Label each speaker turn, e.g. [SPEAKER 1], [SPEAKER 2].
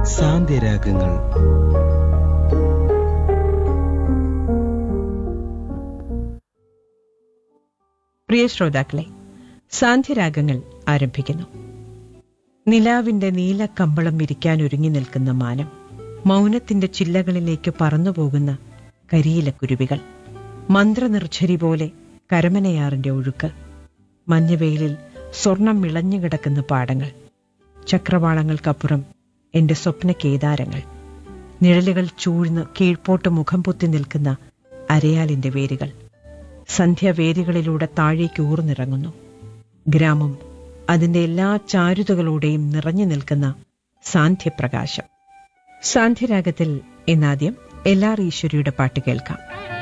[SPEAKER 1] സാന്ത്യരാഗങ്ങൾ
[SPEAKER 2] പ്രിയ ശ്രോതാക്കളെ സാന്ധ്യരാഗങ്ങൾ ആരംഭിക്കുന്നു നിലാവിന്റെ നീല കമ്പളം വിരിക്കാൻ ഒരുങ്ങി നിൽക്കുന്ന മാനം മൗനത്തിന്റെ ചില്ലകളിലേക്ക് പറന്നുപോകുന്ന കരിയിലക്കുരുവികൾ മന്ത്രനിർഝരി പോലെ കരമനയാറിന്റെ ഒഴുക്ക് മഞ്ഞവെയിലിൽ സ്വർണം വിളഞ്ഞു കിടക്കുന്ന പാടങ്ങൾ ചക്രവാളങ്ങൾക്കപ്പുറം എന്റെ സ്വപ്ന കേദാരങ്ങൾ നിഴലുകൾ ചൂഴ്ന്ന് കീഴ്പോട്ട് മുഖം പൊത്തി നിൽക്കുന്ന അരയാലിന്റെ വേരുകൾ സന്ധ്യാവേദികളിലൂടെ താഴേക്ക് ഊർന്നിറങ്ങുന്നു ഗ്രാമം അതിന്റെ എല്ലാ ചാരുതകളോടെയും നിറഞ്ഞു നിൽക്കുന്ന സാന്ധ്യപ്രകാശം സാന്ധ്യരാഗത്തിൽ ഇന്നാദ്യം എല്ലാർ ഈശ്വരിയുടെ പാട്ട് കേൾക്കാം